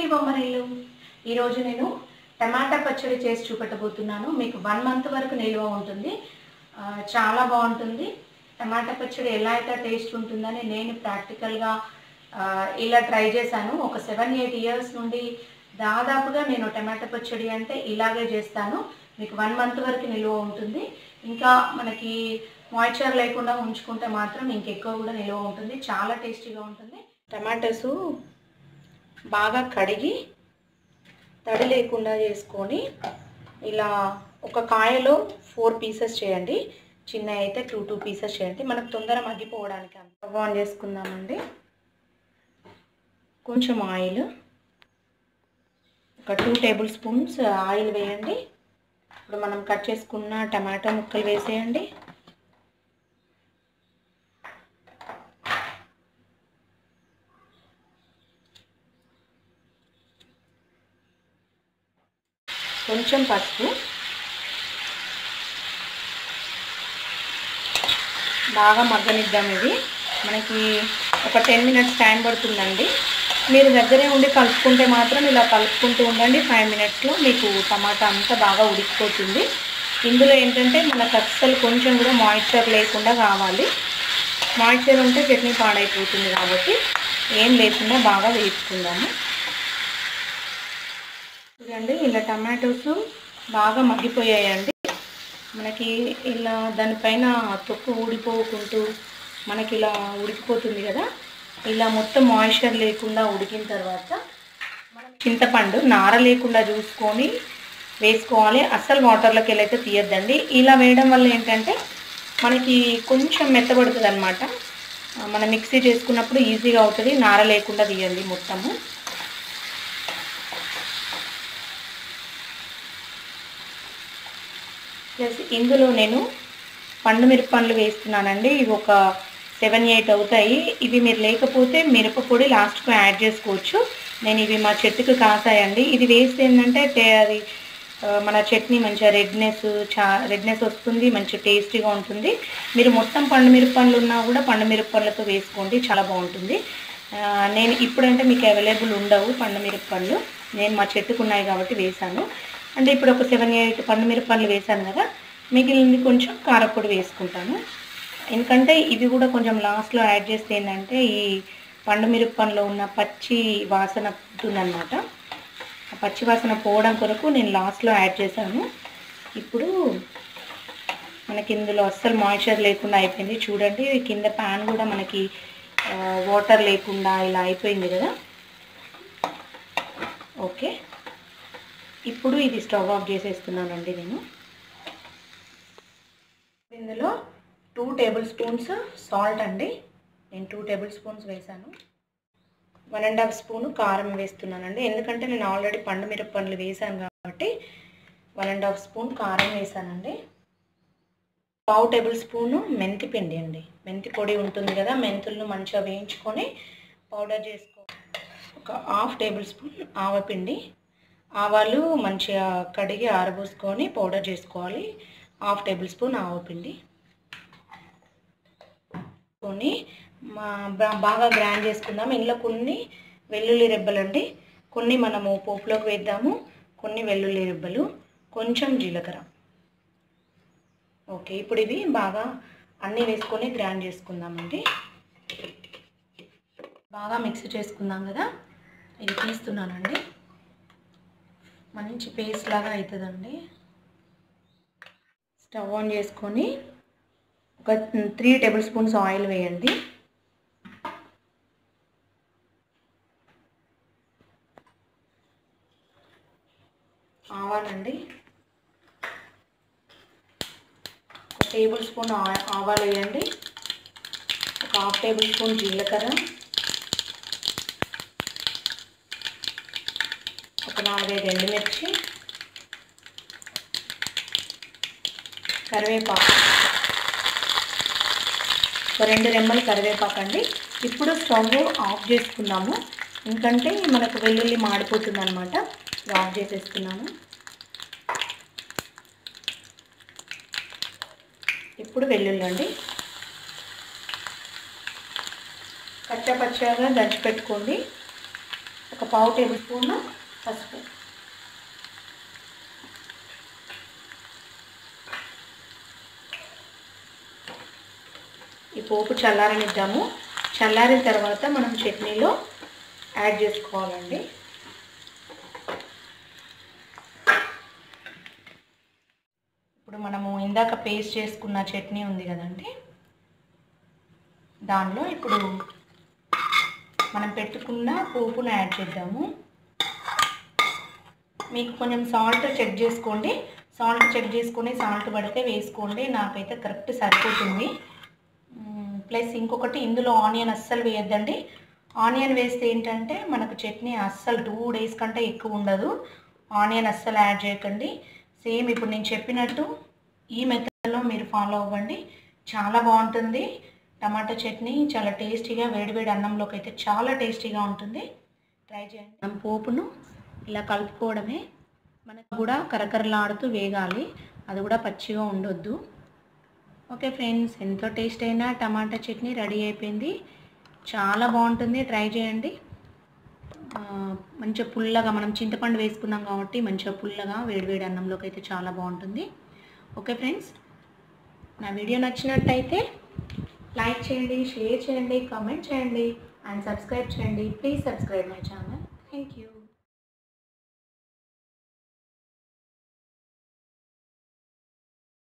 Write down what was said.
మీ బొమ్మరిల్లు ఈరోజు నేను టమాటా పచ్చడి చేసి చూపెట్టబోతున్నాను మీకు వన్ మంత్ వరకు నిల్వ ఉంటుంది ఆ, చాలా బాగుంటుంది టమాటా పచ్చడి ఎలా అయితే టేస్ట్ ఉంటుందని నేను ప్రాక్టికల్గా ఆ, ఇలా ట్రై చేశాను ఒక సెవెన్ ఎయిట్ ఇయర్స్ నుండి దాదాపుగా నేను టమాటా పచ్చడి అంటే ఇలాగే చేస్తాను మీకు వన్ మంత్ వరకు నిల్వ ఉంటుంది ఇంకా మనకి మాయిశ్చర్ లేకుండా ఉంచుకుంటే మాత్రం ఇంకెక్కువ కూడా నిల్వ ఉంటుంది చాలా టేస్టీగా ఉంటుంది టమాటోస్ బాగా కడిగి తడి లేకుండా చేసుకొని ఇలా ఒక కాయలో ఫోర్ పీసెస్ చేయండి చిన్న అయితే టూ టూ పీసెస్ చేయండి మనకు తొందర మగ్గిపోవడానికి స్టవ్ ఆన్ చేసుకుందామండి కొంచెం ఆయిల్ ఒక టూ టేబుల్ స్పూన్స్ ఆయిల్ వేయండి ఇప్పుడు మనం కట్ చేసుకున్న టమాటో ముక్కలు వేసేయండి కొంచెం పసుపు బాగా మగ్గనిద్దాం ఇది మనకి ఒక టెన్ మినిట్స్ టైం పడుతుందండి మీరు దగ్గరే ఉండి కలుపుకుంటే మాత్రం ఇలా కలుపుకుంటూ ఉండండి ఫైవ్ మినిట్స్లో మీకు టమాటా అంతా బాగా ఉడికిపోతుంది ఇందులో ఏంటంటే మనకు అస్సలు కొంచెం కూడా మాయిశ్చర్ లేకుండా కావాలి మాయిశ్చర్ ఉంటే చట్నీ పాడైపోతుంది కాబట్టి ఏం లేకుండా బాగా వేసుకుందాము చూడండి ఇలా టమాటోస్ బాగా మగ్గిపోయాయండి మనకి ఇలా దానిపైన తొక్కు ఊడిపోకుంటూ మనకి ఇలా ఉడికిపోతుంది కదా ఇలా మొత్తం మాయిశ్చర్ లేకుండా ఉడికిన తర్వాత మనం చింతపండు నార లేకుండా చూసుకొని వేసుకోవాలి అస్సలు వాటర్లోకి వెళ్ళైతే తీయద్దండి ఇలా వేయడం వల్ల ఏంటంటే మనకి కొంచెం మెత్తబడుతుంది అనమాట మనం మిక్సీ చేసుకున్నప్పుడు ఈజీగా అవుతుంది నార లేకుండా తీయండి మొత్తము ప్లస్ ఇందులో నేను పండు మిరపండ్లు వేస్తున్నానండి ఇవి ఒక సెవెన్ ఎయిట్ అవుతాయి ఇవి మీరు లేకపోతే మిరప పొడి లాస్ట్కు యాడ్ చేసుకోవచ్చు నేను ఇవి మా చెట్టుకు కాసాయండి ఇది వేస్తే ఏంటంటే టే- అది ఆ, మన చట్నీ మంచిగా రెడ్నెస్ చా రెడ్నెస్ వస్తుంది మంచి టేస్టీగా ఉంటుంది మీరు మొత్తం పండు మిరపండ్లు ఉన్నా కూడా పండు మిరపండ్లతో వేసుకోండి చాలా బాగుంటుంది ఆ, నేను ఇప్పుడంటే మీకు అవైలబుల్ ఉండవు పండు మిరపండ్లు నేను మా చెట్టుకు ఉన్నాయి కాబట్టి వేశాను అంటే ఇప్పుడు ఒక సెవెన్ ఎయిట్ పండు మిరపండ్లు వేశాను కదా మిగిలింది కొంచెం కారపొడి వేసుకుంటాను ఎందుకంటే ఇవి కూడా కొంచెం లాస్ట్లో యాడ్ చేస్తే ఏంటంటే ఈ పండు మిరపంలో ఉన్న పచ్చి వాసన ఉంటుందన్నమాట ఆ పచ్చి వాసన పోవడం కొరకు నేను లాస్ట్లో యాడ్ చేశాను ఇప్పుడు మనకి ఇందులో అస్సలు మాయిశ్చర్ లేకుండా అయిపోయింది చూడండి కింద ప్యాన్ కూడా మనకి ఆ, వాటర్ లేకుండా ఇలా అయిపోయింది కదా ఓకే ఇప్పుడు ఇది స్టవ్ ఆఫ్ చేసేస్తున్నానండి నేను ఇందులో టూ టేబుల్ స్పూన్స్ సాల్ట్ అండి నేను టూ టేబుల్ స్పూన్స్ వేసాను వన్ అండ్ హాఫ్ స్పూన్ కారం వేస్తున్నానండి ఎందుకంటే నేను ఆల్రెడీ పండు మిరపండ్లు వేసాను కాబట్టి వన్ అండ్ హాఫ్ స్పూన్ కారం వేసానండి పావు టేబుల్ స్పూను మెంతి పిండి అండి మెంతి పొడి ఉంటుంది కదా మెంతులను మంచిగా వేయించుకొని పౌడర్ చేసుకో ఒక హాఫ్ టేబుల్ స్పూన్ ఆవపిండి ఆవాలు మంచిగా కడిగి ఆరబోసుకొని పౌడర్ చేసుకోవాలి హాఫ్ టేబుల్ స్పూన్ ఆవపిండి కొని మా బా- బాగా గ్రైండ్ చేసుకుందాం ఇందులో కొన్ని వెల్లుల్లి రెబ్బలండి కొన్ని మనము పోపులోకి వేద్దాము కొన్ని వెల్లుల్లి రెబ్బలు కొంచెం జీలకర్ర ఓకే ఇప్పుడు ఇవి బాగా అన్నీ వేసుకొని గ్రైండ్ చేసుకుందామండి బాగా మిక్స్ చేసుకుందాం కదా ఇది తీస్తున్నానండి మంచి పేస్ట్ లాగా అవుతుందండి స్టవ్ ఆన్ చేసుకొని ఒక త్రీ టేబుల్ స్పూన్స్ ఆయిల్ వేయండి ఆవాలండి ఒక టేబుల్ స్పూన్ ఆ- ఆవాలు వేయండి ఒక హాఫ్ టేబుల్ స్పూన్ జీలకర్ర ఒక నాలుగైదు ఎండుమిర్చి కరివేపాకు ఒక రెండు రెమ్మలు కరివేపాకు అండి ఇప్పుడు స్టవ్ ఆఫ్ చేసుకున్నాము ఎందుకంటే మనకు వెల్లుల్లి మాడిపోతుంది అనమాట ఆఫ్ చేసేస్తున్నాము ఇప్పుడు వెల్లుల్లి అండి కచ్చా పచ్చగా దంచి పెట్టుకోండి ఒక పావు టేబుల్ స్పూన్ పసుపు ఈ పోపు చల్లారనిద్దాము చల్లారిన తర్వాత మనం చట్నీలో యాడ్ చేసుకోవాలండి ఇప్పుడు మనము ఇందాక పేస్ట్ చేసుకున్న చట్నీ ఉంది కదండి దానిలో ఇప్పుడు మనం పెట్టుకున్న పోపును యాడ్ చేద్దాము మీకు కొంచెం సాల్ట్ చెక్ చేసుకోండి సాల్ట్ చెక్ చేసుకొని సాల్ట్ పడితే వేసుకోండి నాకైతే కరెక్ట్ సరిపోతుంది ప్లస్ ఇంకొకటి ఇందులో ఆనియన్ అస్సలు వేయద్దండి ఆనియన్ వేస్తే ఏంటంటే మనకు చట్నీ అస్సలు టూ డేస్ కంటే ఎక్కువ ఉండదు ఆనియన్ అస్సలు యాడ్ చేయకండి సేమ్ ఇప్పుడు నేను చెప్పినట్టు ఈ మెథడ్లో మీరు ఫాలో అవ్వండి చాలా బాగుంటుంది టమాటా చట్నీ చాలా టేస్టీగా వేడివేడి అన్నంలోకి అయితే చాలా టేస్టీగా ఉంటుంది ట్రై చేయండి మనం పోపును ఇలా కలుపుకోవడమే మనకు కూడా కరకరలాడుతూ వేగాలి అది కూడా పచ్చిగా ఉండొద్దు ఓకే ఫ్రెండ్స్ ఎంతో టేస్ట్ అయినా టమాటా చట్నీ రెడీ అయిపోయింది చాలా బాగుంటుంది ట్రై చేయండి ఆ, మంచిగా పుల్లగా మనం చింతపండు వేసుకున్నాం కాబట్టి మంచిగా పుల్లగా వేడివేడి అన్నంలోకి అయితే చాలా బాగుంటుంది ఓకే ఫ్రెండ్స్ నా వీడియో నచ్చినట్టయితే లైక్ చేయండి షేర్ చేయండి కామెంట్ చేయండి అండ్ సబ్స్క్రైబ్ చేయండి please subscribe my channel thank you